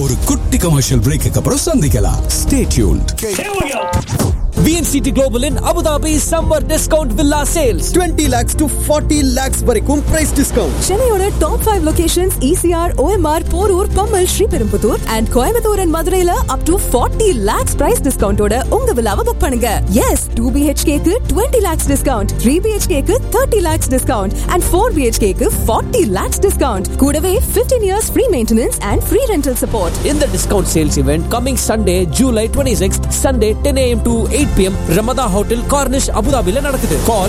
ஒரு குட்டி commercial break அப்புறம் சந்திக்கலாம் stay tuned VNCT Global in Abu Dhabi Summer Discount Villa Sales. 20 lakhs to 40 lakhs வரைக்கும் price discount சென்னையோட top five locations ECR OMR Porur Pammal Sriperumbudur and Coimbatore and மதுரையில up to forty lakhs price டிஸ்கவுண்டோட உங்க விழாவை புக் பண்ணுங்க எஸ் டூ பிஹெச்கேக்கு டுவெண்ட்டி லேக்ஸ் டிஸ்கவுண்ட் த்ரீ பிஹெச்கேக்கு thirty lakhs discount and four பிஹெச்கேக்கு ஃபார்ட்டி லேக்ஸ் டிஸ்கவுண்ட் கூடவே fifteen years free maintenance and free rental support In the discount sales event coming Sunday, July 26th, Sunday 10 a.m. to 8 p.m. Ramada Hotel, Cornish, Abu Dhabi நடக்குது. Call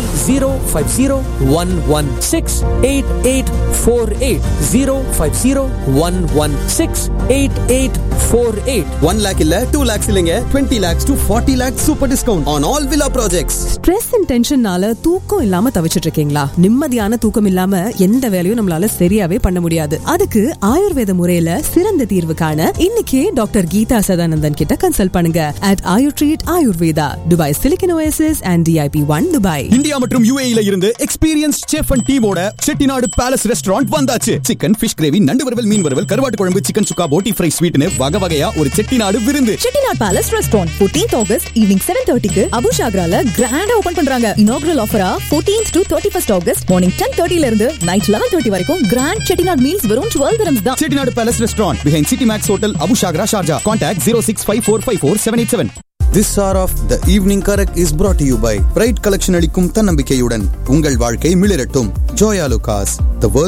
050-116-8848. 050-116-8848. One lakh இல்ல two lakhs இல்லைங்க twenty lakhs to forty lakhs super discount on all villa projects stress and டென்ஷன்னால தூக்கம் இல்லாம தவிச்சிட்டு இருக்கீங்களா நிம்மதியான தூக்கம் இல்லாம எந்த வேலையும் நம்மளால சரியாவே பண்ண முடியாது அதுக்கு ஆயுர்வேத முறையில சிறந்த தீர்வு காண இன்னைக்கே டாக்டர் கீதா சதானந்தன் கிட்ட கன்சல்ட் பண்ணுங்க at Ayur treat Ayurveda Dubai silicon OSS and DIP one Dubai India மற்றும் யுஏஇல இருந்து எக்ஸ்பீரியன்ஸ் செஃப் அண்ட் டீமோட செட்டிநாடு பேலஸ் ரெஸ்டாரண்ட் வந்தாச்சு சிக்கன் ஃபிஷ் கிரேவி நண்டு வறுவல் மீன் வறுவல் கருவாட்டு குழம்பு சிக்கன் சுக்கா போட்டி ஃப்ரை ஸ்வீட்னு வகை வகையா ஒரு செட்டிநாடு விருந்து Chettinad palace restaurant 14th August evening 7:30 க்கு அபு ஷாக்ரால கிராண்டா ஓபன் பண்றாங்க இனாகுரல் ஆஃபரா 14th to 31st August morning 10:30 ல இருந்து நைட் 11:30 வரைக்கும் கிராண்ட் செட்டிநாட் மீல்ஸ் வெறும் 12 dirhams தான் Chettinad palace restaurant behind City Max hotel Abu Shagara Sharjah contact zero six five four five four seven eight seven This hour of the evening correct is brought to you by Bright collection அளிக்கும் தன்னம்பிக்கையுடன் உங்கள் வாழ்க்கை மிளிரட்டும் Joya லுகாஸ் the world